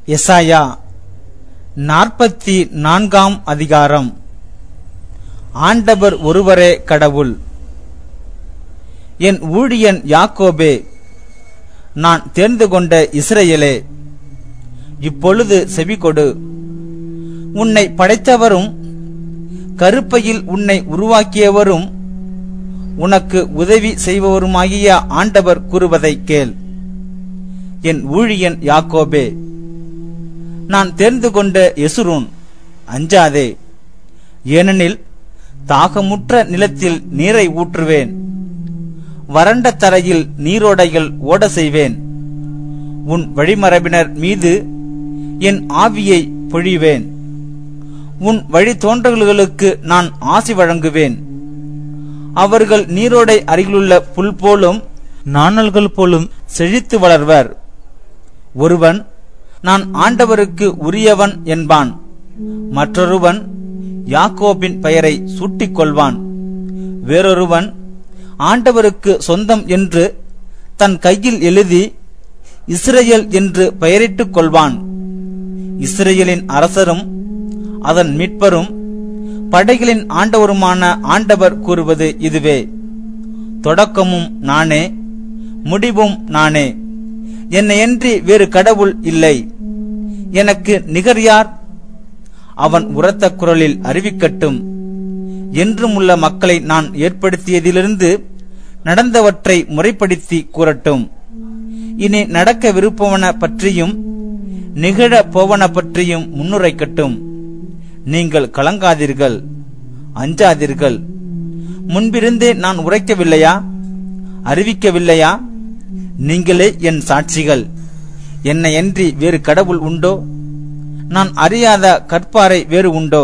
எசாயா நாற்பத்தி நான்காம் அதிகாரம் ஆண்டவர் ஒருவரே கடவுள் என் ஊழியன் யாக்கோபே நான் தேர்ந்து கொண்ட இஸ்ரவேலே இப்பொழுது செவிகொடு உன்னை படைத்தவரும் கருப்பையில் உன்னை உருவாக்கியவரும் உனக்கு உதவி செய்பவருமாகிய ஆண்டவர் கூறுவதை கேள் என் ஊழியன் யாக்கோபே நான் தேர்ந்து கொண்ட எசுரூன் அஞ்சாதே ஏனெனில் தாகமுற்ற நிலத்தில் நீரை ஊற்றுவேன் வறண்ட தரையில் நீரோடைகள் ஓட செய்வேன் உன் வழிமரபினர் மீது என் ஆவியை பொழிவேன் உன் வழித்தோன்றல்களுக்கு நான் ஆசி வழங்குவேன் அவர்கள் நீரோடை அருகிலுள்ள புல் போலும் நாணல்கள் போலும் செழித்து வளர்வர் ஒருவன் நான் ஆண்டவருக்கு உரியவன் என்பான் மற்றொருவன் யாக்கோபின் பெயரை சூட்டிக் கொள்வான் வேறொருவன் ஆண்டவருக்கு சொந்தம் என்று தன் கையில் எழுதி இஸ்ரேல் என்று பெயரிட்டுக் கொள்வான் இஸ்ரேலின் அரசரும் அதன் மீட்பரும் படைகளின் ஆண்டவருமான ஆண்டவர் கூறுவது இதுவே தொடக்கமும் நானே முடிவும் நானே என்னையன்றி வேறு கடவுள் இல்லை எனக்கு நிகர் யார் அவன் உரத்த குரலில் அறிவிக்கட்டும் என்றும் உள்ள மக்களை நான் ஏற்படுத்தியதிலிருந்து நடந்தவற்றை முறைப்படுத்தி கூறட்டும் இனி நடக்க விருப்பவன பற்றியும் நிகழ போவன பற்றியும் முன்னுரைக்கட்டும் நீங்கள் கலங்காதீர்கள் அஞ்சாதீர்கள் முன்பிருந்தே நான் உரைக்கவில்லையா அறிவிக்கவில்லையா நீங்களே என் சாட்சிகள் என்னையன்றி வேறு கடவுள் உண்டோ நான் அறியாத கற்பாறை வேறு உண்டோ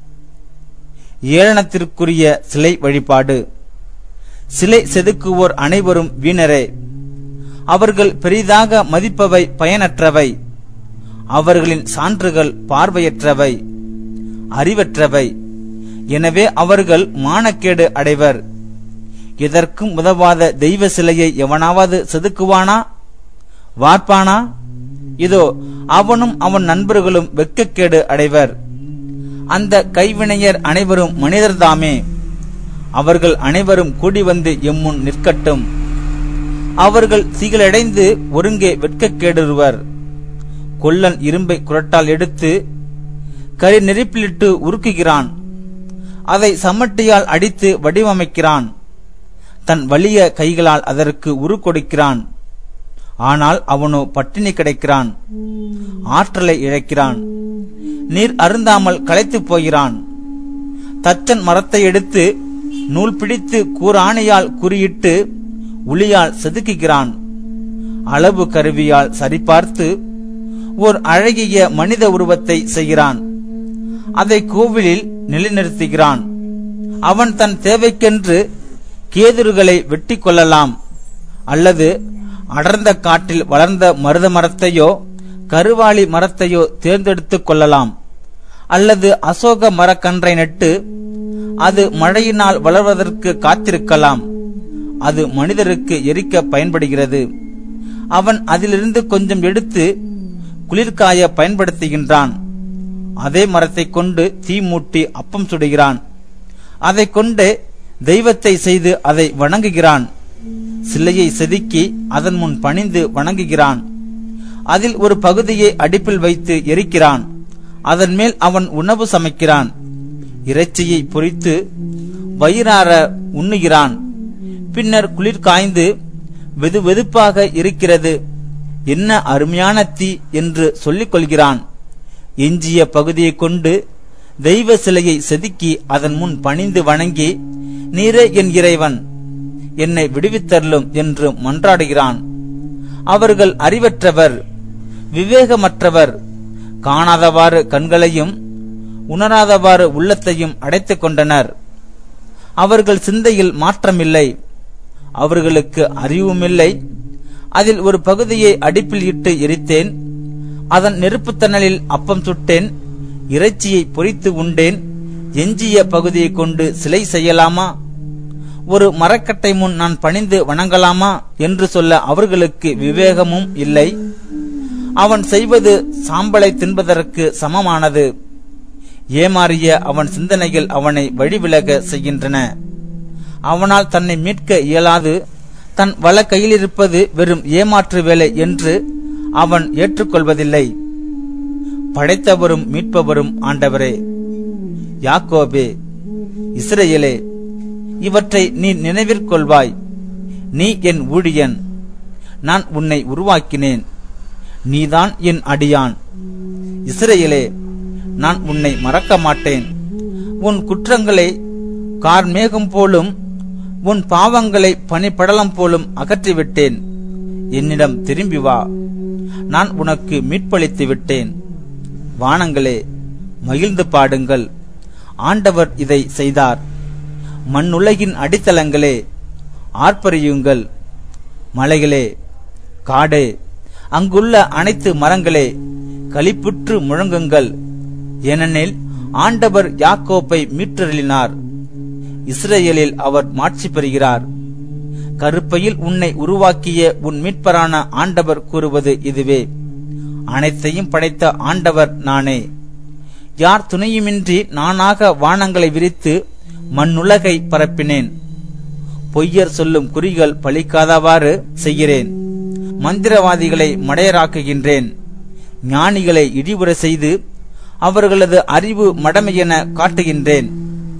ஏளனத்திற்குரிய சிலை வழிபாடு சிலை செதுக்குவோர் அனைவரும் வீணரே அவர்கள் பெரிதாக மதிப்பவை பயனற்றவை அவர்களின் சான்றுகள் பார்வையற்றவை அறிவற்றவை எனவே அவர்கள் மானக்கேடு அடைவர் எதற்கும் உதவாத தெய்வ சிலையை எவனாவது செதுக்குவானா வார்ப்பானா இதோ அவனும் அவன் நண்பர்களும் வெட்கக்கேடு அடைவர் அந்த கைவினையர் அனைவரும் மனிதர்தாமே அவர்கள் அனைவரும் கூடி வந்து எம்முன் நிற்கட்டும் அவர்கள் திகிலடைந்து ஒருங்கே வெட்கக்கேடுருவர் கொல்லன் இரும்பை குரட்டால் எடுத்து கரி நெருப்பிலிட்டு உருக்குகிறான் அதை சம்மட்டியால் அடித்து வடிவமைக்கிறான் தன் வலிய கைகளால் அதற்கு உரு கொடுக்கிறான் ஆனால் அவனோ பட்டினி கிடைக்கிறான் ஆற்றலை இழக்கிறான் நீர் அருந்தாமல் களைத்துப் போகிறான் தச்சன் மரத்தை எடுத்து நூல் பிடித்து கூராணியால் குறியிட்டு உளியால் செதுக்குகிறான் அளவு கருவியால் சரிபார்த்து ஓர் அழகிய மனித உருவத்தை செய்கிறான் அதை கோவிலில் நிலைநிறுத்துகிறான் அவன் தன் தேவைக்கென்று கேதுருகளை வெட்டி கொள்ளலாம் அல்லது அடர்ந்த காட்டில் வளர்ந்த மருத மரத்தையோ கருவாளி மரத்தையோ தேர்ந்தெடுத்துக் கொள்ளலாம் அல்லது அசோக மரக்கன்றை நட்டு அது மழையினால் வளர்வதற்கு காத்திருக்கலாம் அது மனிதருக்கு எரிக்க பயன்படுகிறது அவன் அதிலிருந்து கொஞ்சம் எடுத்து குளிர்காய பயன்படுத்துகின்றான் அதே மரத்தை கொண்டு தீ மூட்டி அப்பம் சுடுகிறான் அதை கொண்டு தெய்வத்தை செய்து அதை வணங்குகிறான் சிலையை செதுக்கி அதன் முன் பணிந்து வணங்குகிறான் அதில் ஒரு பகுதியை அடுப்பில் வைத்து எரிக்கிறான் அதன் மேல் அவன் உணவு சமைக்கிறான் இறைச்சியை பொரித்து வயிறார உண்ணுகிறான் பின்னர் குளிர் காய்ந்து வெது வெதுப்பாக இருக்கிறது என்ன அருமையான தீ என்று சொல்லிக் கொள்கிறான் எஞ்சிய பகுதியை கொண்டு தெய்வ சிலையை செதுக்கி அதன் முன் பணிந்து வணங்கி நீரே என் இறைவன் என்னை விடுவித்தருளும் என்று மன்றாடுகிறான் அவர்கள் அறிவற்றவர் விவேகமற்றவர் காணாதவாறு கண்களையும் உணராதவாறு உள்ளத்தையும் அடைத்துக் கொண்டனர் அவர்கள் சிந்தையில் மாற்றமில்லை அவர்களுக்கு அறிவுமில்லை அதில் ஒரு பகுதியை அடுப்பில் இட்டு எரித்தேன் அதன் நெருப்புத்தணலில் அப்பம் சுட்டேன் இறைச்சியை பொரித்து உண்டேன் எஞ்சிய பகுதியை கொண்டு சிலை செய்யலாமா ஒரு மரக்கட்டை முன் நான் பணிந்து வணங்கலாமா என்று சொல்ல அவர்களுக்கு விவேகமும் இல்லை அவன் செய்வது சாம்பலை தின்பதற்கு சமமானது ஏமாறிய அவன் சிந்தனைகள் அவனை வழிவிலக செய்கின்றன அவனால் தன்னை மீட்க இயலாது தன் வல கையிலிருப்பது வெறும் ஏமாற்று வேலை என்று அவன் ஏற்றுக்கொள்வதில்லை படைத்தவரும் மீட்பவரும் ஆண்டவரே யாக்கோபே இஸ்ரேலே இவற்றை நீ நினைவிற்கொள்வாய் நீ என் ஊழியன் நான் உன்னை உருவாக்கினேன் நீதான் என் அடியான் இஸ்ரேலே நான் உன்னை மறக்க மாட்டேன் உன் குற்றங்களை கார்மேகம் போலும் உன் பாவங்களை பனிப்படலம் போலும் அகற்றிவிட்டேன் என்னிடம் திரும்பி வா நான் உனக்கு மீட்பளித்து விட்டேன் வானங்களே மகிழ்ந்து பாடுங்கள் ஆண்டவர் இதை செய்தார் மண்ணுலகின் அடித்தளங்களே ஆர்ப்பரியுங்கள் மலைகளே காடே அங்குள்ள அனைத்து மரங்களே களிப்புற்று முழங்குங்கள் ஏனெனில் ஆண்டவர் யாக்கோப்பை மீட்டருளினார் இஸ்ரேலில் அவர் மாட்சி பெறுகிறார் கருப்பையில் உன்னை உருவாக்கிய உன் மீட்பரான ஆண்டவர் கூறுவது இதுவே அனைத்தையும் படைத்த ஆண்டவர் நானே யார் துணையுமின்றி நானாக வானங்களை விரித்து மண்ணுலகை பரப்பினேன் பொய்யர் சொல்லும் குறிகள் பலிக்காதவாறு செய்கிறேன் மந்திரவாதிகளை மடையராக்குகின்றேன் ஞானிகளை இடிவுற செய்து அவர்களது அறிவு மடமையென காட்டுகின்றேன்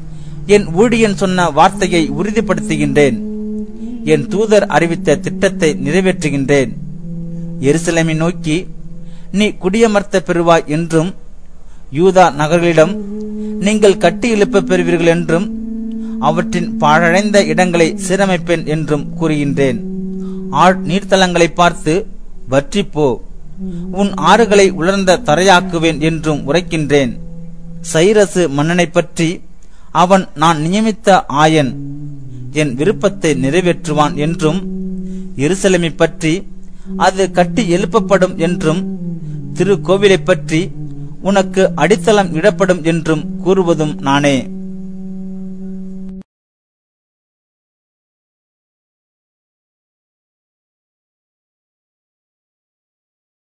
என் ஊழியன் சொன்ன வார்த்தையை உறுதிப்படுத்துகின்றேன் என் தூதர் அறிவித்த திட்டத்தை நிறைவேற்றுகின்றேன் எருசலேமை நோக்கி நீ குடியமர்த்த பெறுவாய் என்றும் யூதா நகர்களிடம் நீங்கள் கட்டி எழுப்ப பெறுவீர்கள் என்றும் அவற்றின் பாழடைந்த இடங்களை சீரமைப்பேன் என்றும் கூறுகின்றேன் ஆழ் நீர்த்தலங்களை பார்த்து வற்றிப்போ உன் ஆறுகளை உலர்ந்த தரையாக்குவேன் என்றும் உரைக்கின்றேன் சைரசு மன்னனை பற்றி அவன் நான் நியமித்த ஆயன் என் விருப்பத்தை நிறைவேற்றுவான் என்றும் எருசலேமை பற்றி அது கட்டி எழுப்பப்படும் என்றும் திருக்கோவிலை பற்றி உனக்கு அடித்தளம் இடப்படும் என்றும் கூறுவதும் நானே